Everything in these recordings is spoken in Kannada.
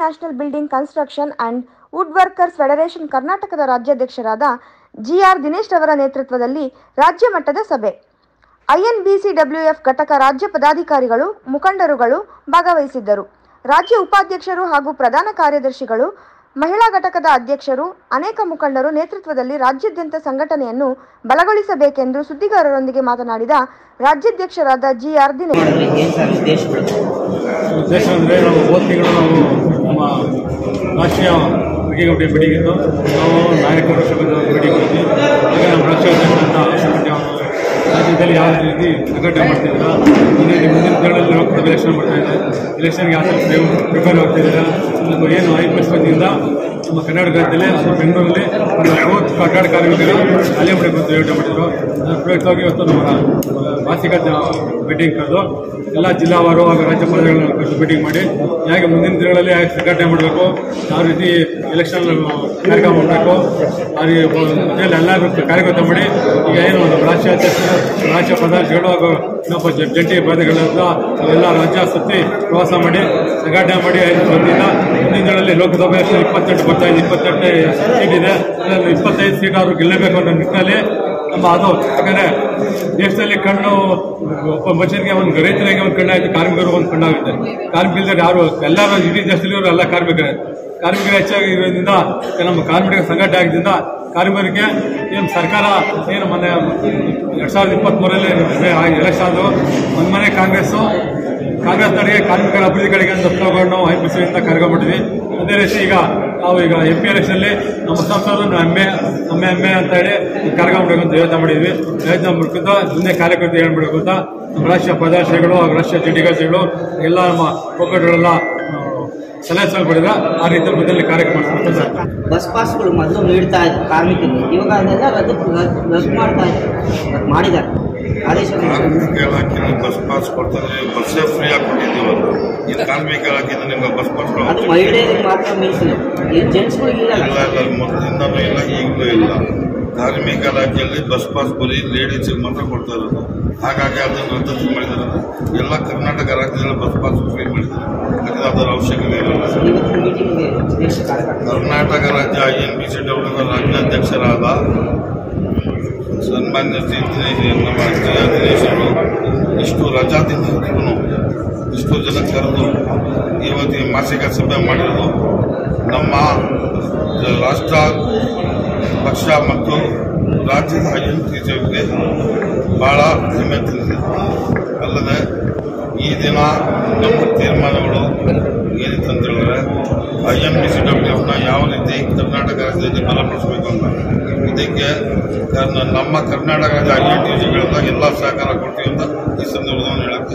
national building construction and wood workers federation ಕರ್ನಾಟಕದ ರಾಜ್ಯಾಧ್ಯಕ್ಷರಾದ ಜಿಆರ್ ದಿನೇಶ್ ರವರ ನೇತೃತ್ವದಲ್ಲಿ ರಾಜ್ಯ ಮಟ್ಟದ ಸಭೆ ಐಎನ್ಬಿಸಿಡಬ್ಲ್ಯೂಎಫ್ ಘಟಕ ರಾಜ್ಯ ಪದಾಧಿಕಾರಿಗಳು ಮುಖಂಡರುಗಳು ಭಾಗವಹಿಸಿದ್ದರು ರಾಜ್ಯ ಉಪಾಧ್ಯಕ್ಷರು ಹಾಗೂ ಪ್ರಧಾನ ಕಾರ್ಯದರ್ಶಿಗಳು ಮಹಿಳಾ ಘಟಕದ ಅಧ್ಯಕ್ಷರು ಅನೇಕ ಮುಖಂಡರು ನೇತೃತ್ವದಲ್ಲಿ ರಾಜ್ಯಾದ್ಯಂತ ಸಂಘಟನೆಯನ್ನು ಬಲಗೊಳಿಸಬೇಕೆಂದು ಸುದ್ದಿಗಾರರೊಂದಿಗೆ ಮಾತನಾಡಿದ ರಾಜ್ಯಾಧ್ಯಕ್ಷರಾದ ಜಿಆರ್ ದಿನೇಶ್ ಮಾಡಿದ್ರೆ ಏನು ಸರ್ ಉದ್ದೇಶಗಳು ಉದ್ದೇಶ ಅಂದರೆ ನಾವು ಹೋದ ತಿಂಗಳು ನಾವು ನಮ್ಮ ರಾಷ್ಟ್ರೀಯ ಕ್ರಿಕೆಟ್ ಕಮಿಟಿ ಮೀಟಿಂಗ್ ಇತ್ತು ನಾವು ನಾಯಕರು ಸಭೆದ ಮೀಟಿಂಗ್ ಹೋದ್ವಿ ಆಗ ನಮ್ಮ ರಾಷ್ಟ್ರೀಯ ಅಧ್ಯಕ್ಷ ಅಂತ ಸಂಘಟನೆ ಅವರು ರಾಜ್ಯದಲ್ಲಿ ಯಾವ ರೀತಿ ಸಂಘಟನೆ ಮಾಡ್ತಿದ್ದೀರಾ ಮುಂದಿನ ಮುಂದಿನ ತಿಂಗಳಲ್ಲಿ ಲೋಕಸಭೆ ಎಲೆಕ್ಷನ್ ಬರ್ತಾ ಇದೆ ಎಲೆಕ್ಷನ್ಗೆ ಯಾವ ಥರ ಪ್ರಿಪೇರ್ ಆಗ್ತಿದ್ದೀರಾ ಮತ್ತು ಏನು ಐ ಪಿ ಎಸ್ ವತಿಯಿಂದ ನಮ್ಮ ಕರ್ನಾಟಕ ರಾಜ್ಯದಲ್ಲಿ ಅಥವಾ ಬೆಂಗಳೂರಲ್ಲಿ ಒಂದು ಮೂವತ್ತು ಕಟ್ಟಡ ಕಾರ್ಮಿಕರು ಅಲ್ಲೇ ಮಾಡಬೇಕು ಅಂತ ಯೋಚನೆ ಮಾಡಿದ್ರು ಅದರ ಪ್ರಯುಕ್ತವಾಗಿ ಇವತ್ತು ನಮ್ಮ ಆ, ಮಾಸಿಕ ಮೀಟಿಂಗ್ ಕರೆದು ಎಲ್ಲ ಜಿಲ್ಲಾವಾರು ಹಾಗೂ ರಾಜ್ಯ ಪದಗಳನ್ನು ಕರೆದು ಮೀಟಿಂಗ್ ಮಾಡಿ ಹೇಗೆ ಮುಂದಿನ ದಿನಗಳಲ್ಲಿ ಹೇಗೆ ಸಂಘಟನೆ ಮಾಡಬೇಕು ಯಾವ ರೀತಿ ಎಲೆಕ್ಷನ್ ಕಾರ್ಯಕ್ರಮ ಮಾಡಬೇಕು ಆ ರೀ ಮಧ್ಯದಲ್ಲಿ ಎಲ್ಲರೂ ಕಾರ್ಯಕರ್ತ ಮಾಡಿ ಈಗ ಏನು ನಮ್ಮ ರಾಷ್ಟ್ರೀಯ ಅಧ್ಯಕ್ಷರು ರಾಜ್ಯ ಪದಾಧಿಕಾರಿಗಳು ಹಾಗೂ ಇನ್ನೊಬ್ಬ ಜ- ಜಂಟಿ ಪದಗಳಿಂದ ಎಲ್ಲ ರಾಜ್ಯ ಸುತ್ತಿ ಪ್ರವಾಸ ಮಾಡಿ ಸಂಘಟನೆ ಮಾಡಿ ಐದು ವತಿಯಿಂದ ಮುಂದಿನ ದಿನಗಳಲ್ಲಿ ಲೋಕಸಭೆ ಎಲೆಕ್ಷನ್ ಇಪ್ಪತ್ತೆಂಟು ಬರ್ತಾ ಇದೆ ಇಪ್ಪತ್ತೆಂಟು ಸೀಟ್ ಇದೆ ಅದರಲ್ಲಿ ಇಪ್ಪತ್ತೈದು ಸೀಟ್ ಅವರು ಗೆಲ್ಲಬೇಕು ಅನ್ನೋ ನಿಟ್ಟಿನಲ್ಲಿ ನಮ್ಮ ಅದು ಯಾಕಂದರೆ ದೇಶದಲ್ಲಿ ಕಣ್ಣು ಒಬ್ಬ ಮನುಷ್ಯನಿಗೆ ಒಂದು ರೈತನಿಗೆ ಒಂದು ಕಣ್ಣಾಯ್ತು ಕಾರ್ಮಿಕರು ಒಂದು ಕಣ್ಣಾಗುತ್ತೆ ಕಾರ್ಮಿಕರಿಲ್ಲದೆ ಯಾರು ಎಲ್ಲರೂ ಇಡೀ ದೇಶದಲ್ಲಿ ಇವರು ಎಲ್ಲ ಕಾರ್ಮಿಕರೇ ಕಾರ್ಮಿಕರು ಹೆಚ್ಚಾಗಿ ಇರೋದ್ರಿಂದ ನಮ್ಮ ಕಾರ್ಮಿಕರ ಸಂಘಟನೆ ಆಗಿದ್ದರಿಂದ ಕಾರ್ಮಿಕರಿಗೆ ಏನು ಸರ್ಕಾರ ಏನು ಮೊನ್ನೆ ಎರಡು ಸಾವಿರದ ಇಪ್ಪತ್ತ್ಮೂರರಲ್ಲಿ ಎಲೆಕ್ಷನ್ ಆದವು ಒಂದು ಮನೆ ಕಾಂಗ್ರೆಸ್ಸು ಕಾಂಗ್ರೆಸ್ ನಡಿಗೆ ಕಾರ್ಮಿಕರ ಅಭಿವೃದ್ಧಿ ಕಡೆಗೆ ಅಂತ ತಗೊಂಡು ಐ ಪಿ ಸಿಯಿಂದ ಕಾರ್ಯಕ್ರಮ ಮಾಡಿದ್ವಿ ಅದೇ ರೀತಿ ಈಗ ನಾವು ಈಗ ಎಂ ಪಿ ಎಲೆಕ್ಷನಲ್ಲಿ ನಮ್ಮ ಸಂಸದರು ನಮ್ಮ ಎಮ್ಮೆ ನಮ್ಮ ಎಮ್ಮೆ ಅಂತ ಹೇಳಿ ಕಾರ್ಯಕ್ರಮ ಮಾಡಬೇಕು ಅಂತ ಯೋಚನೆ ಮಾಡಿದ್ವಿ ಯೋಚನೆ ಮಾಡ್ಕೊಂತ ಮುಂದೆ ಕಾರ್ಯಕರ್ತರು ಹೇಳ್ಬಿಡಬೇಕು ಅಂತ ನಮ್ಮ ರಾಷ್ಟ್ರೀಯ ಪದಾಧಿಕಾರಿಗಳು ಹಾಗೂ ರಾಷ್ಟ್ರೀಯ ಜಂಟಿಗಾಸಿಗಳು ಎಲ್ಲ ನಮ್ಮ ಒಕ್ಕೂಟಗಳೆಲ್ಲ ಆ, ಸಲಹೆ ಸಲ್ಪಡಿದ ಆ ರೀತಿ ಮೊದಲನೇ ಕಾರ್ಯಕ್ರಮ ಮಾಡ್ಕೊಂಡು ಸರ್ ಬಸ್ ಪಾಸ್ಗಳು ಮೊದಲು ನೀಡ್ತಾ ಇದ್ರು ಕಾರ್ಮಿಕರಿಗೆ ಇವಾಗ ಅದೆಲ್ಲ ರದ್ದು ರದ್ದು- ರದ್ದು ಮಾಡ್ತಾ ಇದ್ದಾರೆ ರದ್ದು ಮಾಡಿದ್ದಾರೆ ಆದೇಶ ಕಾರ್ಮಿಕ ಇಲಾಖೆಯಲ್ಲಿ ಬಸ್ ಪಾಸ್ ಕೊಡ್ತಾರೆ ಬಸ್ಸೇ ಫ್ರೀ ಆಗಿ ಕೊಟ್ಟಿದ್ದೀವಿ ಅದು ಇದು ಕಾರ್ಮಿಕ ಇಲಾಖೆಯಿಂದ ನಿಮ್ಗೆ ಬಸ್ ಪಾಸ್ ಅದು ಮಹಿಳೆಯರಿಗೆ ಮಾತ್ರ ಮೀಸಲು ಈ ಜೆಂಟ್ಸ್ಗಳಿಗೆ ಇಲ್ಲ ಇರಲ್ಲ ಇಲ್ಲ ಮೊದಲಿಂದನೂ ಇಲ್ಲ ಈಗಲೂ ಇಲ್ಲ ಕಾರ್ಮಿಕ ಇಲಾಖೆಯಲ್ಲಿ ಬಸ್ ಪಾಸ್ ಬರೀ ಲೇಡೀಸಿಗೆ ಮಾತ್ರ ಕೊಡ್ತಾ ಇರೋದು ಹಾಗಾಗಿ ಅದನ್ನು ರದ್ದು ಮಾಡಿದ್ದಾರೆ ಎಲ್ಲ ಕರ್ನಾಟಕ ರಾಜ್ಯದಲ್ಲಿ ಬಸ್ ಪಾಸ್ ಫ್ರೀ ಮಾಡಿದ್ದಾರೆ ಯಾಕಂದ್ರೆ ಅದರ ಅವಶ್ಯಕತೆ ಇರಲ್ಲ ಇವತ್ತಿನ ಮೀಟಿಂಗ್ಗೆ ದೇಶ ಕಾರ್ಯಕರ್ತರು ಕರ್ನಾಟಕ ರಾಜ್ಯ I N B C W ರಾಜ್ಯಾಧ್ಯಕ್ಷರಾದ ಸನ್ಮಾನ್ಯ ಶ್ರೀ ದಿನೇಶ್ ನಮ್ಮ ಶ್ರೀ ದಿನೇಶ್ ಅವರು ಇಷ್ಟು ರಜಾ ದಿನಗಳನ್ನು ಇಷ್ಟು ಜನ ಕರೆದು ಇವತ್ತು ಈ ಮಾಸಿಕ ಸಭೆ ಮಾಡಿರೋದು ನಮ್ಮ ರಾಷ್ಟ್ರ ಪಕ್ಷ ಮತ್ತು ರಾಜ್ಯದ ಐ ಎನ್ ಟಿ ಸಿಗೆ ಭಾಳ ಹೆಮ್ಮೆ ತಂದಿದೆ ಅಲ್ಲದೆ ಈ ದಿನ ನಮ್ಮ ತೀರ್ಮಾನಗಳು ಏನಿತ್ತು ಅಂತ ಹೇಳಿದ್ರೆ I N B C W ಎಫ್ನ ಯಾವ ರೀತಿ ಕರ್ನಾಟಕ ರಾಜ್ಯದಲ್ಲಿ ಬಲಪಡಿಸಬೇಕು ಅಂತ ಇದಕ್ಕೆ ಕರ್ನ- ನಮ್ಮ ಕರ್ನಾಟಕ ರಾಜ್ಯ ಐ ಎನ್ ಟಿ ಸಿಗಳಿಂದ ಎಲ್ಲ ಸಹಕಾರ ಕೊಡ್ತೀವಿ ಅಂತ ಈ ಸಂದರ್ಭದಲ್ಲಿ ಹೇಳಕ್ಕೆ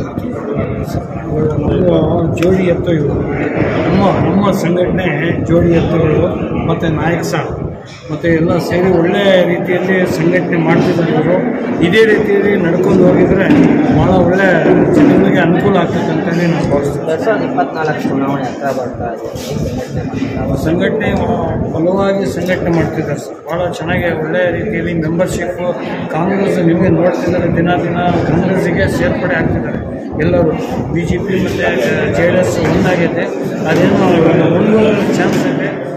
ನಾವು ಜೋಡಿ ಎತ್ತು ಇವು ನಮ್ಮ ನಮ್ಮ ಸಂಘಟನೆ ಜೋಡಿ ಎತ್ತುಗಳು ಮತ್ತು ನಾಯಕ ಸಾಹ್ ಮತ್ತು ಎಲ್ಲ ಸೇರಿ ಒಳ್ಳೆ ರೀತಿಯಲ್ಲಿ ಸಂಘಟನೆ ಮಾಡ್ತಿದ್ದಾರೆ ಇವರು ಇದೇ ರೀತಿಯಲ್ಲಿ ನಡ್ಕೊಂಡು ಹೋಗಿದ್ರೆ ಭಾಳ ಒಳ್ಳೆ ಜನಗಳಿಗೆ ಅನುಕೂಲ ಆಗ್ತದೆ ಅಂತಲೇ ನಾನು ಭಾವಿಸ್ತೀನಿ ಎರಡ್ ಸಾವಿರದ ಇಪ್ಪತ್ನಾಲ್ಕು ಚುನಾವಣೆ ಹತ್ರ ಬರ್ತಾ ಇದೆ ಸಂಘಟನೆ ಮಾಡ್ತಾ ಸಂಘಟನೆ ಬಲವಾಗಿ ಸಂಘಟನೆ ಮಾಡ್ತಿದ್ದಾರೆ ಸರ್ ಭಾಳ ಚೆನ್ನಾಗಿ ಒಳ್ಳೆ ರೀತಿಯಲ್ಲಿ ಮೆಂಬರ್ಶಿಪ್ ಕಾಂಗ್ರೆಸ್ ನಿಮಗೆ ನೋಡ್ತಿದ್ದಾರೆ ದಿನ ದಿನ ಕಾಂಗ್ರೆಸ್ಸಿಗೆ ಸೇರ್ಪಡೆ ಆಗ್ತಿದ್ದಾರೆ ಎಲ್ಲರೂ ಬಿ ಜೆ ಪಿ ಮತ್ತು ಜೆ ಡಿ ಎಸ್ ಒಂದಾಗೈತೆ ಅದೇನೋ ಒಂದು ಚಾನ್ಸ್ ಇದೆ